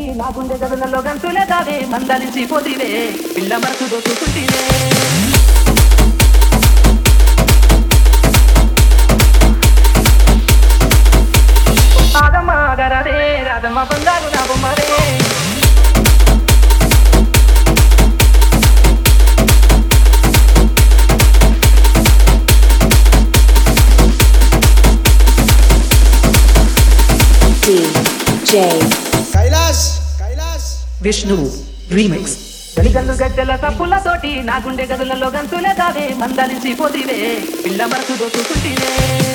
నా గుండె గదులలో గంతులే దావే మందలించి పోతివే పిల్ల మనసు దోచుకుంటివే ఆగమ్మ ఆగరాదే రాధమ్మ బంగారు నా బొమ్మరే DJ Kailash Kailash Vishnu Remix. గలిగల్లు గజ్జల తప్పులతోటి నా గుండె గదులలో గంతులే దావే మందలించి పోతివే పిల్ల మనసు దోచుకుంటివే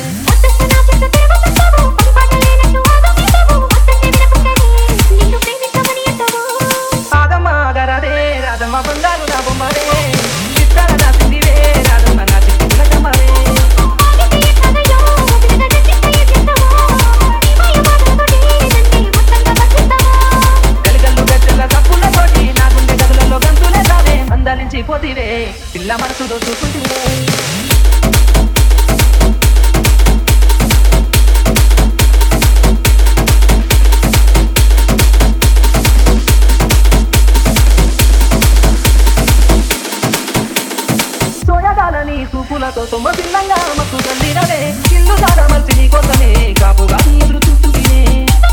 ఆగమ్మ ఆగరాదే రాధమ్మ బంగారు నా బొమ్మరే చిత్తాల నా సిందివే రాధమ్మ నా చిట్టి పిలకమ్మరే గలిగల్లు గజ్జల తప్పులతోటి నా గుండె గదులలో గంతులే దావే మందలించి పోతివే పిల్ల మనసు దోచుకుంటివే సోయగాలని చూపులతో తొమ్మ పిల్లంగా మత్తు తల్లినవే ఇల్లు దాదా మర్చి నీ కోసమే కాపుగా నీ ఎదురు చూస్తుంటినే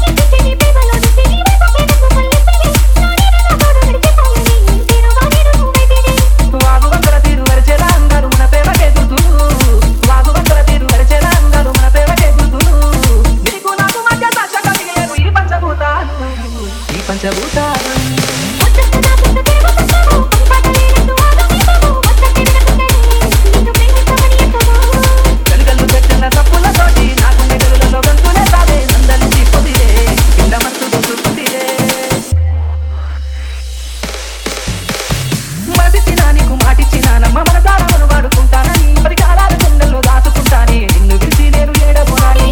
వాగు వంకర తీరు వరచేలా అంగారు మన ప్రేమకే గుర్తులు వాగు వంకర తీరు వరచేలా అంగారు మన ప్రేమకే గుర్తులు నీకు నాకు మధ్య సాక్ష కలిగేరు ఈ పంచభూతాలు ఈ పంచభూతాలు గలిగల్లు గజ్జల తప్పులతోటి నా గుండె గదులలో గంతులే తావే అందలించి పొదిరే పిల్ల మనసు దోచుకుంటిరే మడిచిన నీకు మాటిచ్చిన నమ్మ మన దారమును వాడుకుంటానని మరి కాలాల గుండెల్లో దాచుకుంటానే నిన్ను విడిచి నేను ఏడబోనాలి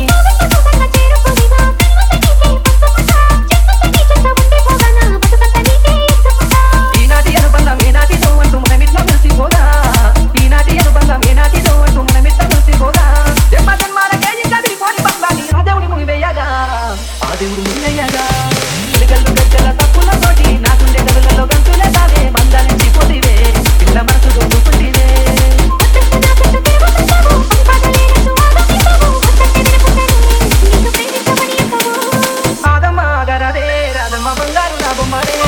ఈనాటి అనుబంధం ఏనాటిదో అంటూ మనమిట్లా కలిసిపోదా ఈనాటి అనుబంధం ఏనాటిదో అంటూ మనమిట్లా కలిసిపోదా జన్మ జన్మాలకే ఇంకా విడిపోని బంధాన్ని ఆ దేవుడి మునివేయగా ఆ దేవుడు మునివేయగా వెలుగల్లు గజ్జల తప్పులతోటి నా గుండె గదులలో గంతులే తావే బంధాలించి పోతివే పిల్ల మనసు దోచుకుంటివే ఆగమ్మ ఆగరాదే రాధమ్మ బంగారు నా బొమ్మరే